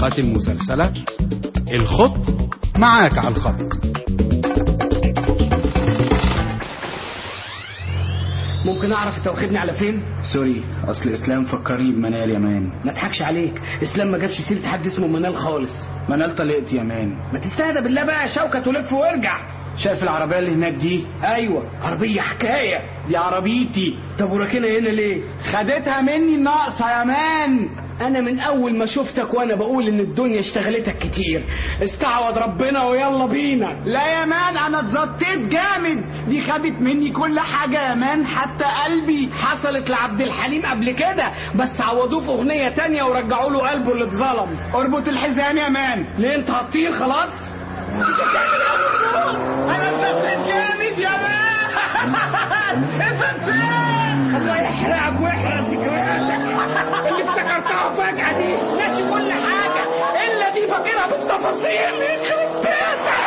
الحلقات المسلسلة الخط معاك على الخط ممكن اعرف انت واخدني على فين سوري اصل اسلام فكرني بمنال يا مان ما اضحكش عليك اسلام ما جابش سيره حد اسمه منال خالص منال طلقت يا مان ما تستهدى بالله بقى شوكة ولف وارجع شايف العربيه اللي هناك دي ايوه عربيه حكايه دي عربيتي طب وراكنها هنا ليه خدتها مني الناقصه يا مان انا من اول ما شفتك وانا بقول ان الدنيا اشتغلتك كتير استعوض ربنا ويلا بينا لا يا مان انا اتظبطت جامد دي خدت مني كل حاجه يا مان حتى قلبي حصلت لعبد الحليم قبل كده بس عوضوه في اغنيه تانية ورجعوا له قلبه اللي اتظلم اربط الحزام يا مان ليه انت هتطير خلاص انا اتظبطت جامد يا مان اتظبطت الله يحرقك ويحرق ذكرياتك اللي افتكرتها فجأة دي ناسي كل حاجة إلا دي فاكرها بالتفاصيل يخرب بيتك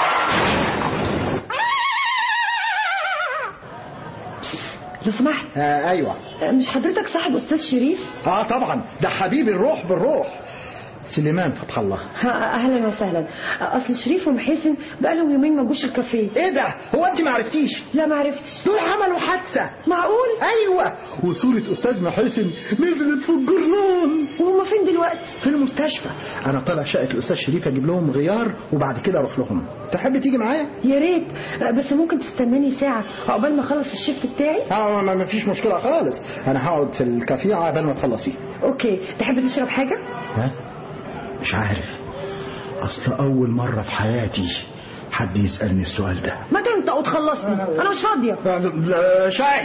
لو سمحت آه ايوه مش حضرتك صاحب استاذ شريف اه طبعا ده حبيبي الروح بالروح سليمان فتح الله ها، اهلا وسهلا اصل شريف ومحسن بقالهم يومين ما جوش الكافيه ايه ده هو انت ما عرفتيش لا ما عرفتش دول عملوا حادثه معقول ايوه وصوره استاذ محسن نزلت في الجرنان وهم فين دلوقتي في المستشفى انا طالع شقه الاستاذ شريف اجيب لهم غيار وبعد كده اروح لهم تحب تيجي معايا يا ريت بس ممكن تستناني ساعه عقبال ما اخلص الشيفت بتاعي اه ما ما فيش مشكله خالص انا هقعد في الكافيه عقبال ما تخلصيه اوكي تحب تشرب حاجه ها مش عارف اصل اول مره في حياتي حد يسالني السؤال ده ما تنطق وتخلصني انا مش فاضيه شاي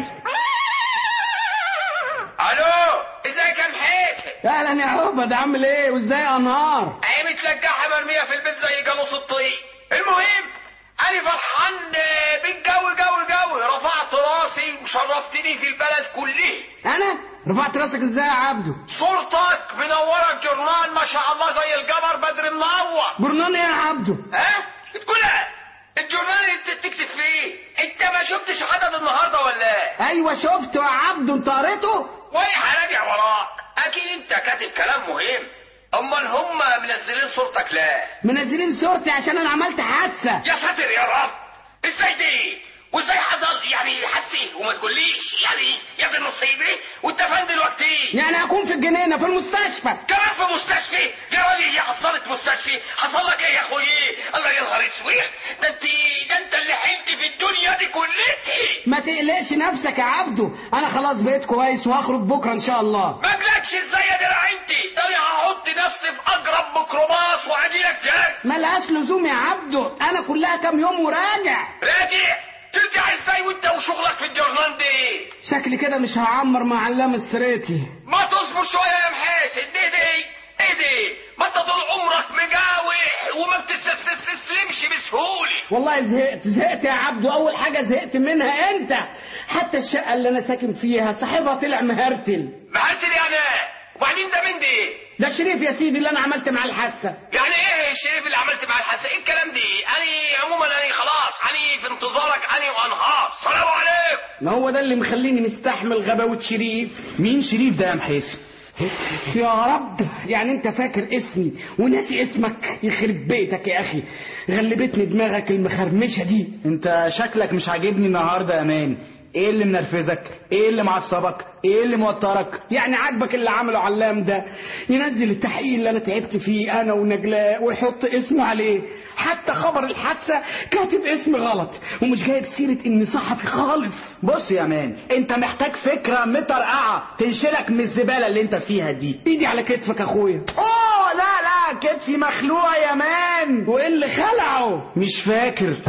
الو ازيك يا محاسن أهلا يا عبد عامل إيه وإزاي يا أنهار اهي متلجحه مرميه في البيت زي جاموس الطريق المهم انا فرحان بالجو جو جو رفعت راسي وشرفتني في البلد كلها أنا رفعت راسك إزاي يا عبده صورتك منوره الجورنال ما شاء الله زي القمر بدر منور برنان إيه يا عبده ها تقول إيه؟ الجورنال اللي انت بتكتب فيه انت ما شفتش عدد النهارده ولا ايه أيوة شفته يا عبده أنت قريته وانا هراجع وراك اكيد انت كاتب كلام مهم امال هم منزلين صورتك لا منزلين صورتي عشان أنا عملت حادثة يا ساتر يا رب ازاي دي وازاي حصل يعني حدسي وما تقوليش يعني يا ابن نصيبي وانت فين دلوقتي يعني أكون في الجنينة في المستشفى كمان في مستشفى يا راجل يا حصلت مستشفى حصل لك ايه يا اخوي الله يا نهار اسود ده انت ده انت اللي حلت في الدنيا دي كلتي ما تقلقش نفسك يا عبده انا خلاص بقيت كويس وهخرج بكره ان شاء الله ما اجلكش ازاي يا درع انت ده انا هحط نفسي في اقرب ميكروباص واجيلك تاني ملهاش لزوم يا عبده انا كلها كام يوم وراجع راجع ترجع ازاي وانت وشغلك في الجرنان دي شكلي كده مش هعمر مع علام السريتي ما تصبر شويه يا محاسن دي دي ايه دي ما انت طول عمرك مجاوح وما بتستسلمش بسهوله والله زهقت زهقت يا عبده اول حاجه زهقت منها انت حتى الشقه اللي انا ساكن فيها صاحبها طلع مهرتل مهرتل يعني وبعدين ده مين دي ده شريف يا سيدي اللي انا عملت معاه الحادثه يعني ايه الشريف اللي عملت مع الحادثه ايه الكلام دي انا عموما انا خلاص انا في انتظارك انا وانهار سلام عليكم ما هو ده اللي مخليني مستحمل غباوه شريف مين شريف ده يا محاسن يا رب يعني انت فاكر اسمي وناسي اسمك يخرب بيتك يا اخي غلبتني دماغك المخرمشه دي انت شكلك مش عاجبني النهارده يا مان ايه اللي منرفزك ايه اللي معصبك ايه اللي موترك يعني عاجبك اللي عمله علام ده ينزل التحقيق اللي انا تعبت فيه انا ونجلاء ويحط اسمه عليه حتى خبر الحادثه كاتب اسم غلط ومش جايب سيره اني صحفي خالص بص يا مان انت محتاج فكره مطرقعه تنشلك من الزباله اللي انت فيها دي ايدي على كتفك اخويا اوه لا لا كتفي مخلوع يا مان وايه اللي خلعه مش فاكر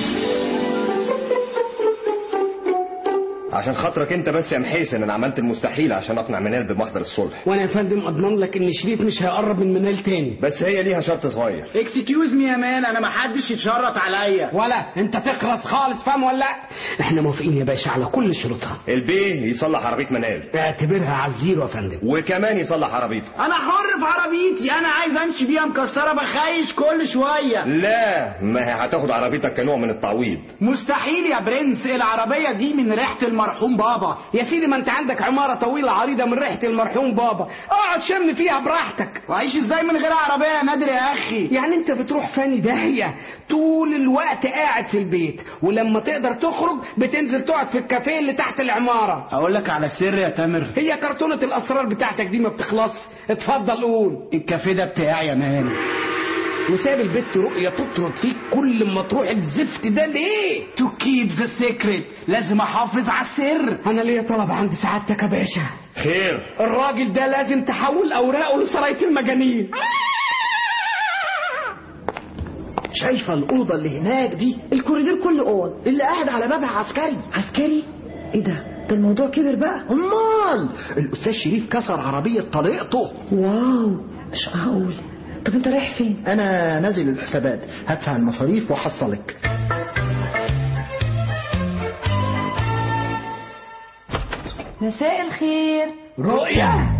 عشان خاطرك انت بس يا محيسن انا عملت المستحيل عشان اقنع منال بمحضر الصلح وانا يا فندم اضمن لك ان شريف مش هيقرب من منال تاني بس هي ليها شرط صغير اكسكيوز مي يا مان انا ما حدش يتشرط عليا ولا انت تخرس خالص فاهم ولا لا احنا موافقين يا باشا على كل شروطها البيه يصلح عربيه منال اعتبرها عزيرو يا فندم وكمان يصلح عربيته انا حر في عربيتي انا عايز امشي امشي بيها مكسره بخايش كل شويه لا ما هي هتاخد عربيتك كنوع من التعويض مستحيل يا برنس العربيه دي من ريحه المرحوم بابا يا سيدي ما انت عندك عمارة طويلة عريضة من ريحة المرحوم بابا اقعد شم فيها براحتك وعيش ازاي من غير عربيه يا نادر يا اخي يعني انت بتروح فاني داهية طول الوقت قاعد في البيت ولما تقدر تخرج بتنزل تقعد في الكافيه اللي تحت العمارة اقول لك على سر يا تامر هي كرتونة الاسرار بتاعتك دي ما بتخلص اتفضل قول الكافيه ده بتاعي يا مان وساب البت رؤية تطرد فيك كل ما تروح الزفت ده ليه تو كيب ذا سيكريت لازم احافظ على السر انا ليا طلب عند سعادتك يا باشا خير الراجل ده لازم تحول اوراقه لسراية المجانين شايفة الأوضة اللي هناك دي الكوريدور كله اوض اللي قاعد على بابها عسكري عسكري ايه ده ده الموضوع كبر بقى أمال الأستاذ شريف كسر عربية طليقته واو مش معقول طب انت رايح فين أنا نازل الحسابات هدفع المصاريف وأحصلك مساء الخير رؤية